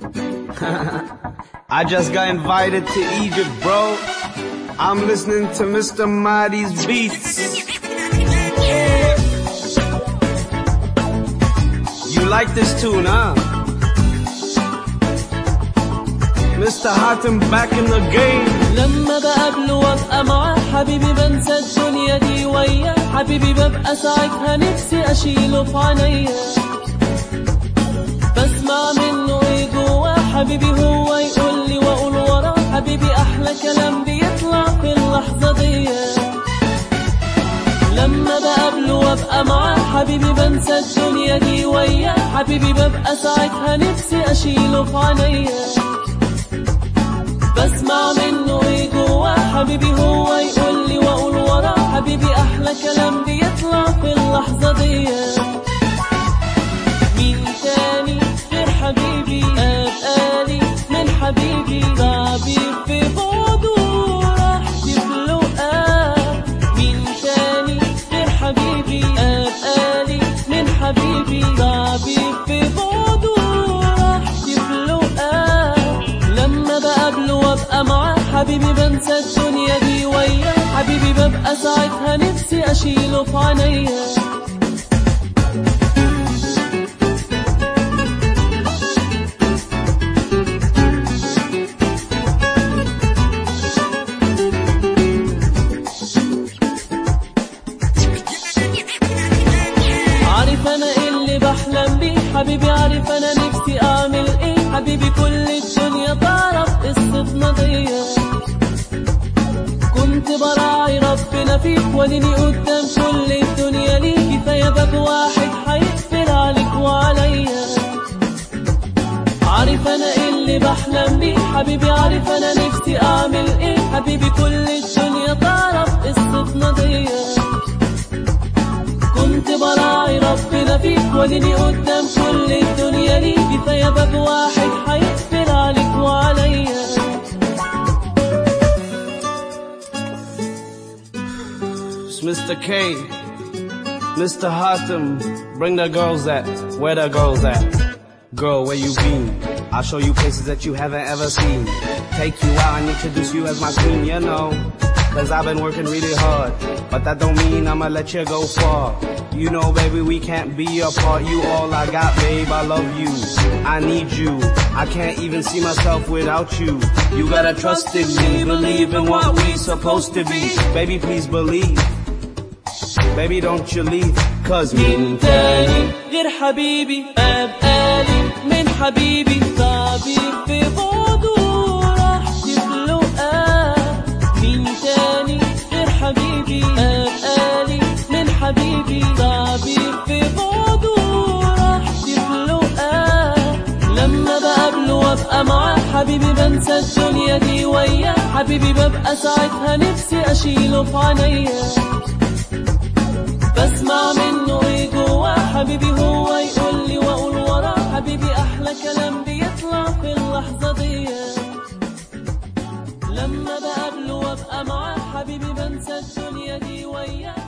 I just got invited to Egypt, bro. I'm listening to Mr. Marty's beats. You like this tune, huh? Mr. Hatem back in the game. لما بقابله وابقى معاه حبيبي بنسى الدنيا دي وياه حبيبي ببقى ساعتها نفسي اشيله في عينيا بسمع منه ايه جواه حبيبي هو يقول لي واقول وراه حبيبي احلى كلام بيطلع في اللحظه دي لما بقابله وابقى معاه حبيبي بنسى الدنيا دي وياه حبيبي ببقى ساعتها نفسي اشيله في عينيا بسمع منه ايه جواه حبيبي هو يقول لي واقول وراه حبيبي احلى كلام بيطلع في اللحظه دي مين تاني غير حبيبي ابقالي من حبيبي تعبي في بعده راحتي في لقاه مين تاني غير حبيبي ابقالي من حبيبي تعبي في بعده راحتي في لقاه لما بقابله وابقى معاه حبيبي بنسى الدنيا دي وياه حبيبي ببقى ساعتها نفسي اشيله في عينيا عارف انا ايه اللي بحلم بيه حبيبي عارف انا نفسي اعمل ايه حبيبي كل الدنيا تعرف قصتنا دي كنت براعي ربنا فيك وديني قدام كل الدنيا ليك كفايه باب واحد هيقفل عليك وعليا عارف انا ايه اللي بحلم بيه حبيبي عارف انا نفسي اعمل ايه حبيبي كل الدنيا تعرف قصتنا دي كنت براعي ربنا فيك وديني قدام كل الدنيا ليك كفايه باب واحد هيقفل عليك وعليا It's Mr. K. Mr. Hatem, bring the girls at. Where the girls at? Girl, where you been? I'll show you places that you haven't ever seen. Take you out and introduce you as my queen, you know. Cause I've been working really hard. But that don't mean I'ma let you go far. You know, baby, we can't be apart. You all I got, babe. I love you. I need you. I can't even see myself without you. You gotta trust in me, believe in what we supposed to be. Baby, please believe. Baby, don't you leave. Cause me مين تاني غير حبيبي أبقالي من حبيبي تعبي في بعده راحتي في لقاه مين تاني غير حبيبي أبقالي من حبيبي تعبي في بعده راحتي في لقاه لما بقابله وابقى معاه حبيبي بنسى الدنيا دي وياه حبيبي ببقى ساعتها نفسي اشيله في عينيا بسمع منه ايه جواه حبيبي هو يقول لي واقول وراه حبيبي احلى كلام بيطلع في اللحظه دي لما بقابله وابقى معاه حبيبي بنسى الدنيا دي وياه